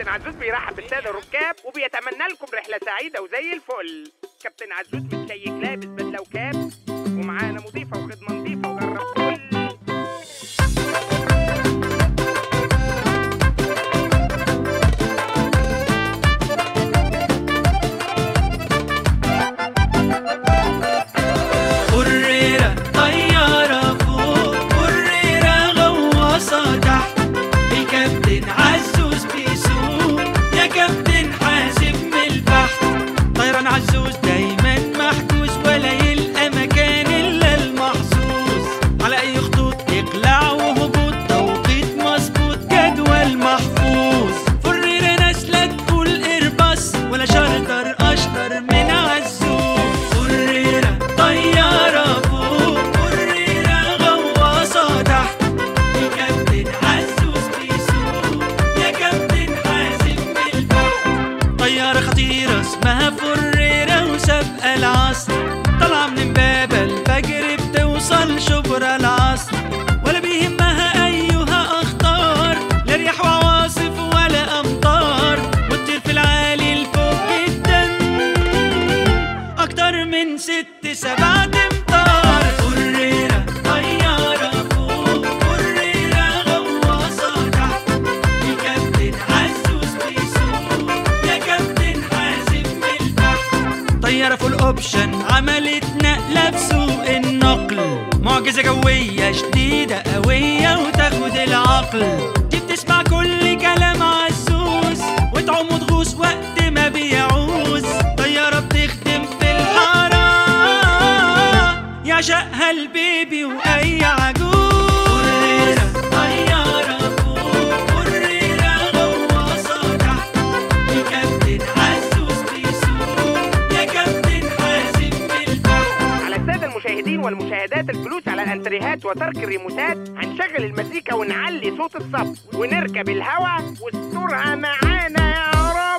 كابتن عزوز بيرحب بالساده الركاب وبيتمنى لكم رحله سعيده وزي الفل كابتن عزوز متشيك لابس بدله وكاب ومعانا مضيفه وخدمه نظيفه وجرب كل قريرة طيارة فوق قريرة غواصة تحت الكابتن عزوز بيسوق يا كابتن حاسب من البحر طيران عزوز دايما محجوز ولا يلقى مكان الا المحظوظ على اي خطوط اقلاع وهبوط توقيت مظبوط جدول محفوظ فريرة نازلة تقول ايرباص ولا شارتر اشطر من عزوز فريرة طيارة فوق فريرة غواصة تحت الكابتن عزوز بيسوق يا كابتن حاسب من البحر طيارة خطيرة اسمها فريرة وسابقة العصر طالعة من امبابة الفجر بتوصل شبرا العصر ولا بيهمها أيها أخطار لا رياح وعواصف ولا أمطار وتطير في العالي لفوق جدا أكتر من ست سبعة أمتار فريرة طيارة فوق فريرة غواصة تحت الكابتن عزوز بيسوق يا كابتن حاسب من البحر طيارة فول اوبشن عملت نقلة في سوق النقل معجزة جوية شديدة قوية وتاخد العقل دي بتسمع كل كلام عزوز وتعوم وتغوص وقت ما بيعوز طيارة بتخدم في الحارة يعشقها البيبي وأي عجوز طيارة فوق فريرة غواصة تحت الكابتن عزوز بيسوق يا كابتن حاسب من البحر على الساده المشاهدين والمشاهدات الفلوس على الانتريهات وترك الريموتات هنشغل المزيكا ونعلي صوت الصف ونركب الهوا واسترها معانا يا رب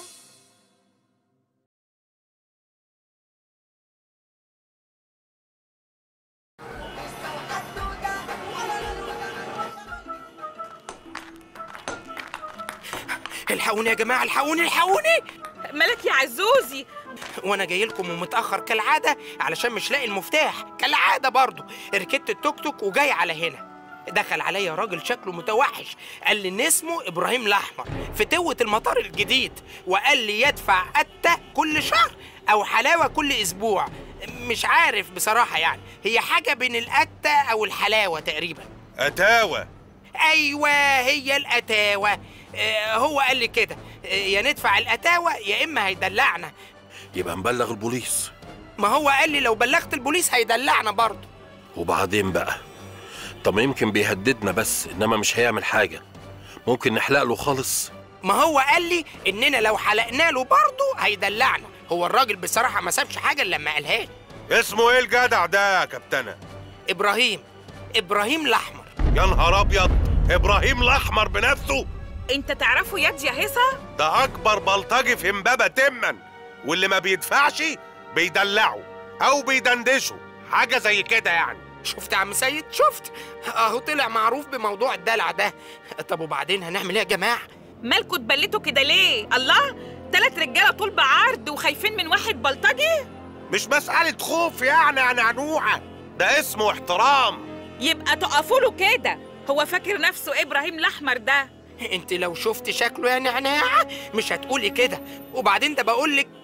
الحقوني يا جماعه الحقوني الحقوني مالك يا عزوزي وانا جاي لكم ومتاخر كالعاده علشان مش لاقي المفتاح كالعاده برضو ركبت التوك توك وجاي على هنا دخل عليا راجل شكله متوحش قال لي ان اسمه ابراهيم الاحمر في توة المطار الجديد وقال لي يدفع قتة كل شهر او حلاوه كل اسبوع مش عارف بصراحه يعني هي حاجه بين القتة او الحلاوه تقريبا أتاوة ايوه هي الاتاوه آه، هو قال لي كده آه، يا ندفع الاتاوه يا اما هيدلعنا يبقى نبلغ البوليس ما هو قال لي لو بلغت البوليس هيدلعنا برضه وبعدين بقى طب ما يمكن بيهددنا بس انما مش هيعمل حاجة ممكن نحلق له خالص ما هو قال لي اننا لو حلقنا له برضه هيدلعنا هو الراجل بصراحه ما سابش حاجه الا لما قالها لي اسمه ايه الجدع ده يا كابتنة ابراهيم ابراهيم الاحمر يا نهار ابيض ابراهيم الاحمر بنفسه انت تعرفه ياد يا هيصة ده اكبر بلطجي في امبابة تما واللي ما بيدفعش بيدلعه او بيدندشه حاجة زي كده يعني شفت يا عم سيد شفت اهو طلع معروف بموضوع الدلع ده طب وبعدين هنعمل ايه يا جماعه مالكوا اتبلتوا كده ليه الله تلات رجاله طول بعرض وخايفين من واحد بلطجي مش مسألة خوف يعني يا نعنوعة ده اسمه احترام يبقى تقفوا له كده هو فاكر نفسه ابراهيم الاحمر ده انت لو شفت شكله يا نعناعه مش هتقولي كده وبعدين ده بقول لك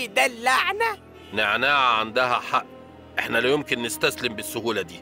هيدلعنا نعناع عندها حق احنا لا يمكن نستسلم بالسهولة دي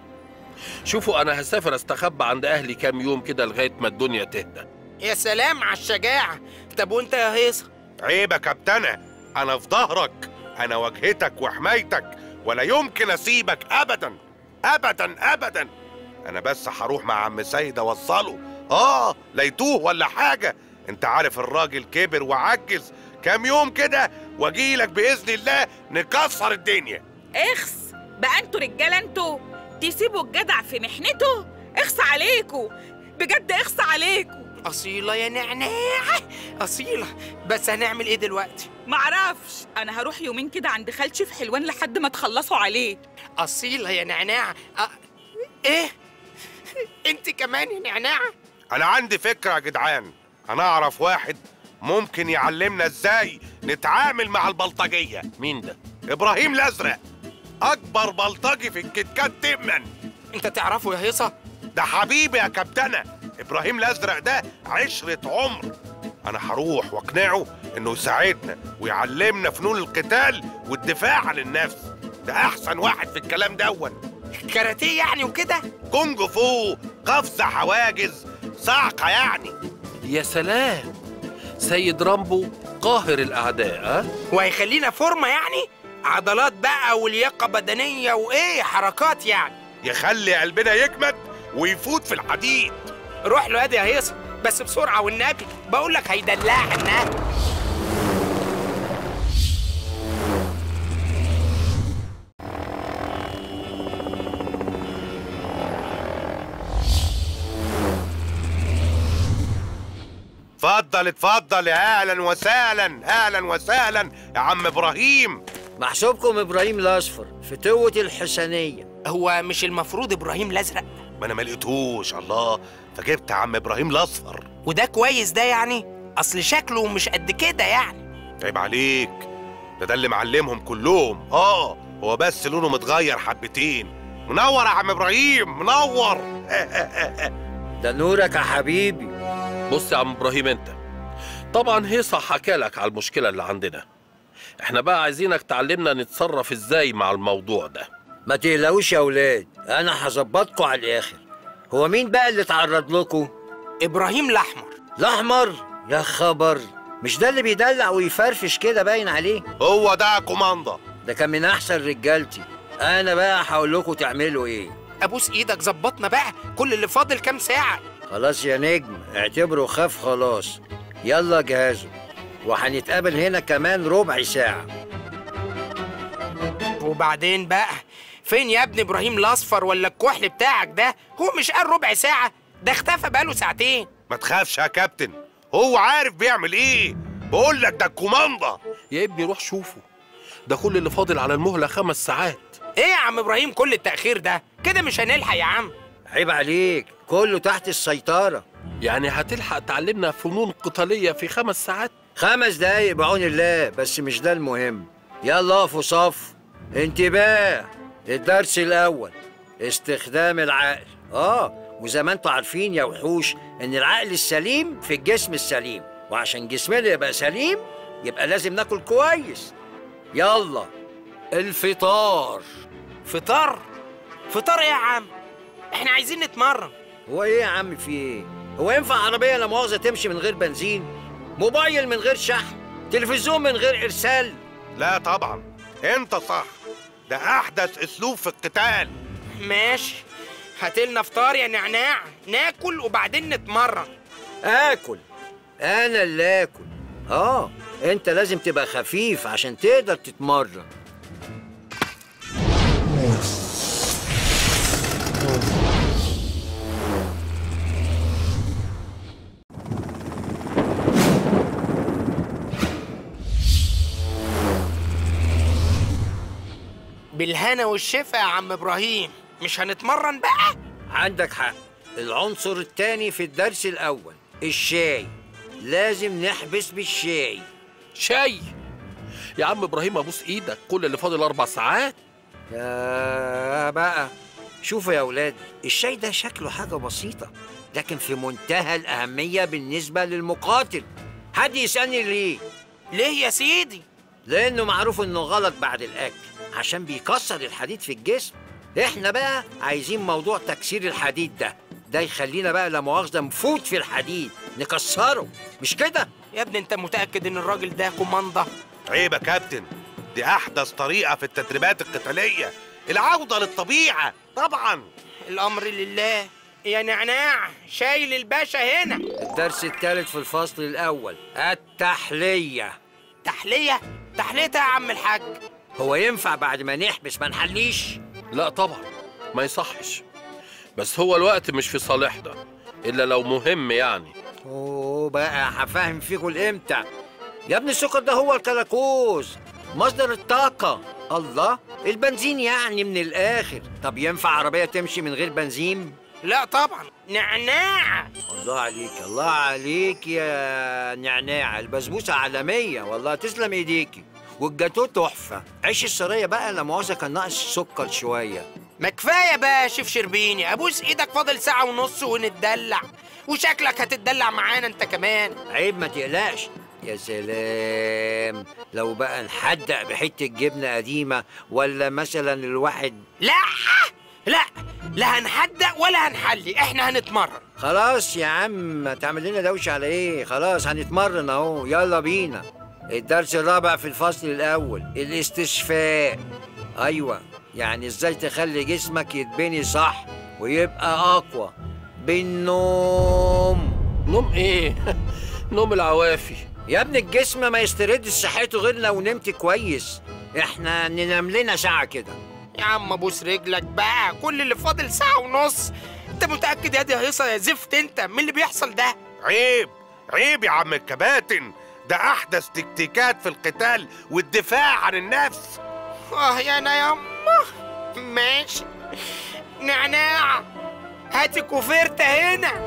شوفوا انا هسافر استخبى عند اهلي كام يوم كده لغاية ما الدنيا تهدى يا سلام على الشجاعه طب وانت يا هيصه عيب يا كابتنة انا في ظهرك انا واجهتك وحمايتك ولا يمكن اسيبك ابدا ابدا ابدا انا بس هروح مع عم سيد اوصله اه ليتوه ولا حاجة انت عارف الراجل كبر وعجز كام يوم كده واجيلك باذن الله نكسر الدنيا اخس بقى انتوا رجاله انتوا تسيبوا الجدع في محنته اخس عليكوا بجد اخس عليكوا اصيله يا نعناع اصيله بس هنعمل ايه دلوقتي معرفش انا هروح يومين كده عند خالتي في حلوان لحد ما تخلصوا عليه اصيله يا نعناع أ... ايه انت كمان يا نعناع انا عندي فكرة يا جدعان انا اعرف واحد ممكن يعلمنا ازاي نتعامل مع البلطجيه مين ده ابراهيم الازرق اكبر بلطجي في الكتكات تمن انت تعرفه يا هيصه ده حبيبي يا كابتنة ابراهيم الازرق ده عشرة عمر انا هروح واقنعه انه يساعدنا ويعلمنا فنون القتال والدفاع عن النفس ده احسن واحد في الكلام دون كاراتيه يعني وكده كونج فو قفز حواجز صعقة يعني يا سلام سيد رامبو قاهر الاعداء ها وهيخلينا فورمه يعني عضلات بقى ولياقه بدنيه وايه حركات يعني يخلي قلبنا يجمد ويفوت في الحديد روح له يا هيصه بس بسرعه والنبي بقول لك هيدلعنا اتفضل اتفضل يا اهلا وسهلا اهلا وسهلا يا عم ابراهيم محسوبكم ابراهيم الاصفر فتوة الحسنية هو مش المفروض ابراهيم الازرق ما انا ما لقيتهوش الله فجبت عم ابراهيم الاصفر وده كويس ده يعني اصل شكله مش قد كده يعني عيب عليك ده ده اللي معلمهم كلهم اه هو بس لونه متغير حبتين منور يا عم ابراهيم منور ده نورك يا حبيبي بص يا عم ابراهيم انت طبعا هيصة حكى لك على المشكله اللي عندنا احنا بقى عايزينك تعلمنا نتصرف ازاي مع الموضوع ده ما تقلقوش يا اولاد انا هظبطكم على الاخر هو مين بقى اللي اتعرض لكم ابراهيم الاحمر الاحمر يا خبر مش ده اللي بيدلع ويفرفش كده باين عليه هو ده يا كوماندا ده كان من احسن رجالتي انا بقى هقول لكم تعملوا ايه ابوس ايدك ظبطنا بقى كل اللي فاضل كام ساعه خلاص يا نجم اعتبره خاف خلاص يلا جهزوا وهنتقابل هنا كمان ربع ساعة وبعدين بقى فين يا ابني ابراهيم الاصفر ولا الكحل بتاعك ده هو مش قال ربع ساعه ده اختفى بقاله ساعتين ما تخافش يا كابتن هو عارف بيعمل ايه بقول لك ده الكوماندا يا ابني روح شوفه ده كل اللي فاضل على المهله خمس ساعات ايه يا عم ابراهيم كل التاخير ده كده مش هنلحق يا عم عيب عليك كله تحت السيطرة يعني هتلحق تعلمنا فنون قتاليه في خمس ساعات خمس دقايق بعون الله بس مش ده المهم يلا اقفوا صف انتباه الدرس الأول استخدام العقل اه وزي ما انتوا عارفين يا وحوش ان العقل السليم في الجسم السليم وعشان جسمنا يبقى سليم يبقى لازم ناكل كويس يلا الفطار فطار فطار ايه يا عم احنا عايزين نتمرن هو ايه يا عم في ايه هو ينفع عربية لا مؤاخذة تمشي من غير بنزين موبايل من غير شحن تلفزيون من غير ارسال لا طبعا انت صح ده احدث اسلوب في القتال ماشي هاتلنا فطار يا نعناع ناكل وبعدين نتمرن اكل انا اللي اكل اه انت لازم تبقى خفيف عشان تقدر تتمرن بالهنا والشفا يا عم ابراهيم مش هنتمرن بقى عندك حق العنصر التاني في الدرس الاول الشاي لازم نحبس بالشاي شاي يا عم ابراهيم ابوس ايدك كل اللي فاضل اربع ساعات يا بقى شوفوا يا اولاد الشاي ده شكله حاجه بسيطه لكن في منتهى الاهميه بالنسبه للمقاتل حد يسالني ليه ليه يا سيدي لانه معروف انه غلط بعد الاكل عشان بيكسر الحديد في الجسم احنا بقى عايزين موضوع تكسير الحديد ده ده يخلينا بقى لا مؤاخذه نفوت في الحديد نكسره مش كده يا ابني انت متاكد ان الراجل ده كوماندا عيب يا كابتن دي احدث طريقه في التدريبات القتاليه العوده للطبيعه طبعا الامر لله يا نعناع شايل الباشا هنا الدرس الثالث في الفصل الاول التحليه تحليه تحليه يا عم الحاج هو ينفع بعد ما نحبس ما نحليش لا طبعا ما يصحش بس هو الوقت مش في صالحنا الا لو مهم يعني اوه بقى هفهم فيكم الامتى يا ابني السكر ده هو الكلاكوز مصدر الطاقة الله البنزين يعني من الآخر طب ينفع عربية تمشي من غير بنزين؟ لا طبعا نعناع الله عليك الله عليك يا نعناع البسبوسة عالمية والله تسلم ايديكي والجاتوه تحفة عيش السرية بقى لا مؤاخذة كان ناقص سكر شوية ما كفايه بقى يا شيف شربيني ابوس ايدك فاضل ساعه ونص ونتدلع وشكلك هتتدلع معانا انت كمان عيب ما تقلقش يا سلام لو بقى نحدق بحتة جبنة قديمة ولا مثلا الواحد لا لا لا هنحدق ولا هنحلي احنا هنتمرن خلاص يا عم ما تعمل لنا دوشة على ايه خلاص هنتمرن اهو يلا بينا الدرس الرابع في الفصل الاول الاستشفاء ايوه يعني ازاي تخلي جسمك يتبني صح ويبقى اقوى بالنوم نوم ايه نوم العوافي يا ابني الجسم ما يستردش صحته غير لو نمت كويس احنا ننام لنا ساعة كده يا عم ابوس رجلك بقى كل اللي فاضل ساعه ونص انت متاكد يا دي هيصه يا زفت انت من اللي بيحصل ده عيب عيب يا عم الكباتن ده احدث تكتيكات في القتال والدفاع عن النفس اه يا انا يما ماشي نعناع هاتي كوفيرتا هنا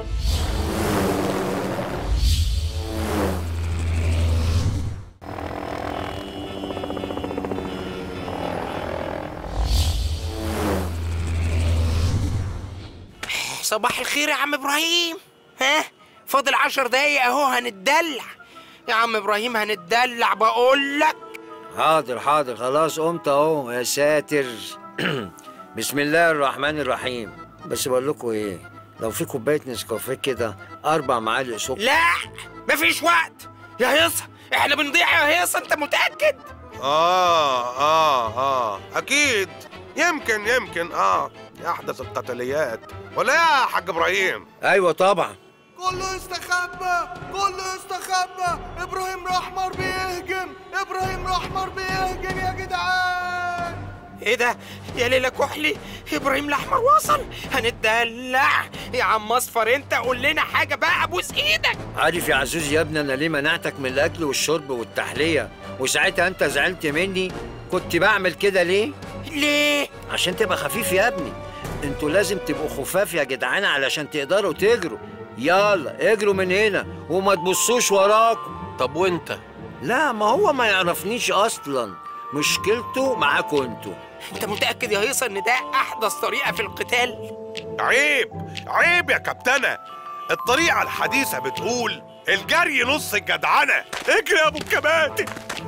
صباح الخير يا عم ابراهيم ها فاضل عشر دقايق اهو هنتدلع يا عم ابراهيم هنتدلع بقول لك حاضر حاضر خلاص قمت اهو يا ساتر بسم الله الرحمن الرحيم بس بقول لكم ايه لو في كوبايه نسكافيه كده اربع معالق سكر لا مفيش وقت يا هيصة احنا بنضيع يا هيصة انت متأكد اه اه اه اكيد يمكن يمكن اه احدث القتاليات ولا يا حاج ابراهيم ايوه طبعا كله استخبى كله استخبى ابراهيم الاحمر بيهجم ابراهيم الاحمر بيهجم يا جدعان ايه ده يا ليلى كحلي ابراهيم الاحمر وصل هنتدلع يا عم اصفر انت قول لنا حاجة بقى ابوس ايدك عارف يا عزوز يا ابني انا ليه منعتك من الاكل والشرب والتحليه وساعتها انت زعلت مني كنت بعمل كده ليه ليه عشان تبقى خفيف يا ابني انتوا لازم تبقوا خفاف يا جدعان علشان تقدروا تجروا يلا اجروا من هنا وما تبصوش وراكم طب وانت لا ما هو ما يعرفنيش اصلا مشكلته معاكوا انتوا انت متأكد يا هيصة ان ده احدث طريقة في القتال عيب عيب يا كابتنة الطريقة الحديثة بتقول الجري نص الجدعنة اجري يا ابو الكباتن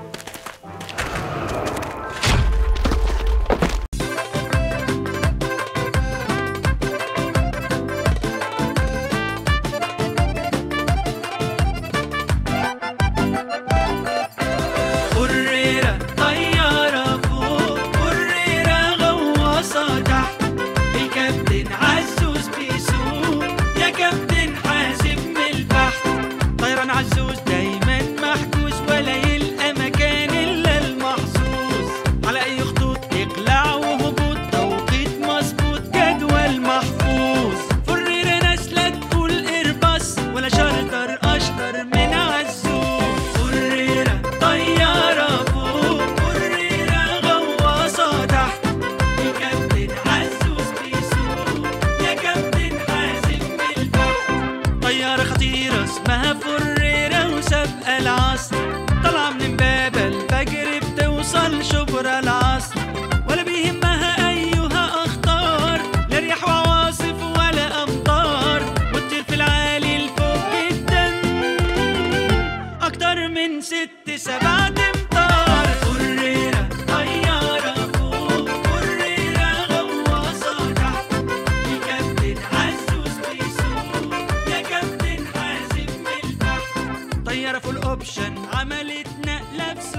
قريرة طيارة فوق قريرة غواصة تحت الكابتن عزوز بيسوق يا كابتن حاسب من البحر طيران عزوز دايما محجوز ولا يلقى مكان إلا المحظوظ على أي خطوط إقلاع وهبوط توقيت مظبوط جدول محفوظ قريرة نازلة تقول إرباص ولا شرطر أشطر من عزوز قريرة طيارة فوق قريرة غواصة تحت الكابتن عزوز بيسوق يا كابتن حاسب من البحر طيارة خطيرة اسمها فريرة وسابقة العصر طالعة من امبابة الفجر بتوصل شبرا العصر ولا بيهمها أيها أخطار لا رياح وعواصف ولا أمطار وتطير في العالي لفوق جدا أكتر من ست سبع أمتار قريرة طيارة فوق قريرة غواصة تحت الكابتن عزوز بيسوق يا كابتن حازم من البحر طيارة فول أوبشن عملت نقلة بسرعة